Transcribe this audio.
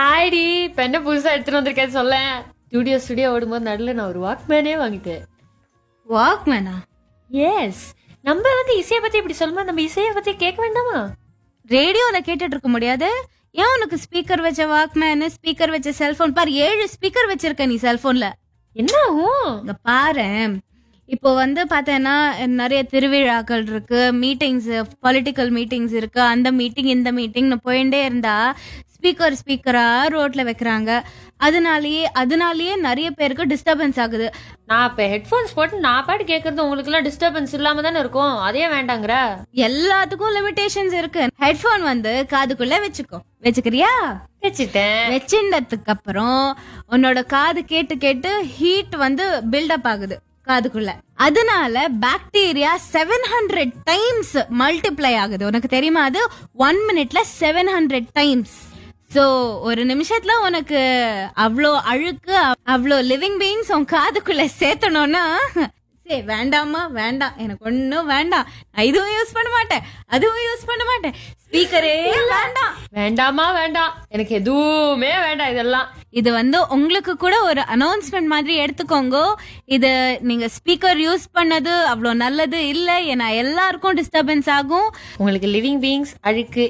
ஹாய்டி இப்ப என்ன புதுசா எடுத்துட்டு வந்திருக்கேன்னு சொல்ல ஸ்டுடியோ ஸ்டுடியோ ஓடும்போது நடுவில் நான் ஒரு வாக்மேனே வாங்கிட்டேன் வாக்மேனா எஸ் நம்ம வந்து இசையை பத்தி இப்படி சொல்லும்போது நம்ம இசையை பத்தி கேட்க வேண்டாமா ரேடியோல கேட்டுட்டு இருக்க முடியாது ஏன் உனக்கு ஸ்பீக்கர் வச்ச வாக்மேனு ஸ்பீக்கர் வச்ச செல்போன் பாரு ஏழு ஸ்பீக்கர் வச்சிருக்க நீ செல்போன்ல என்ன ஆகும் இங்க பாரு இப்போ வந்து பார்த்தேன்னா நிறைய திருவிழாக்கள் இருக்கு மீட்டிங்ஸ் பொலிட்டிக்கல் மீட்டிங்ஸ் இருக்கு அந்த மீட்டிங் இந்த மீட்டிங்னு போயிட்டே இருந்தா ஸ்பீக்கர் ஸ்பீக்கரா ரோட்ல வைக்கிறாங்க அதனாலயே அதனாலயே நிறைய பேருக்கு டிஸ்டர்பன்ஸ் ஆகுது நான் இப்ப ஹெட்போன்ஸ் போட்டு நான் பாட்டு கேட்கறது உங்களுக்கு எல்லாம் டிஸ்டர்பன்ஸ் இல்லாம தானே இருக்கும் அதே வேண்டாங்கிற எல்லாத்துக்கும் லிமிடேஷன்ஸ் இருக்கு ஹெட்ஃபோன் வந்து காதுக்குள்ள வச்சுக்கோ வச்சுக்கிறியா வச்சுட்டேன் வச்சிருந்ததுக்கு அப்புறம் உன்னோட காது கேட்டு கேட்டு ஹீட் வந்து பில்டப் ஆகுது காதுக்குள்ள அதனால bacteria seven hundred times multiply ஆகுது உனக்கு தெரியுமா அது ஒன் மினிட்ல செவன் ஹண்ட்ரட் டைம்ஸ் சோ ஒரு நிமிஷத்துல உனக்கு அவ்வளோ அழுக்கு அவ்வளோ லிவிங் பீயிங்ஸ் உன் காதுக்குள்ள சேர்த்தணும்னா சரி வேண்டாமா வேண்டாம் எனக்கு ஒன்றும் வேண்டாம் நான் இதுவும் யூஸ் பண்ண மாட்டேன் அதுவும் யூஸ் பண்ண மாட்டேன் ஸ்பீக்கரே வேண்டாம் வேண்டாமா வேண்டாம் எனக்கு எதுவுமே வேண்டாம் இதெல்லாம் இது வந்து உங்களுக்கு கூட ஒரு அனௌன்ஸ்மெண்ட் மாதிரி எடுத்துக்கோங்க இது நீங்க ஸ்பீக்கர் யூஸ் பண்ணது அவ்வளோ நல்லது இல்லை ஏன்னா எல்லாருக்கும் டிஸ்டர்பன்ஸ் ஆகும் உங்களுக்கு லிவிங் பீயிங்ஸ் அழுக்கு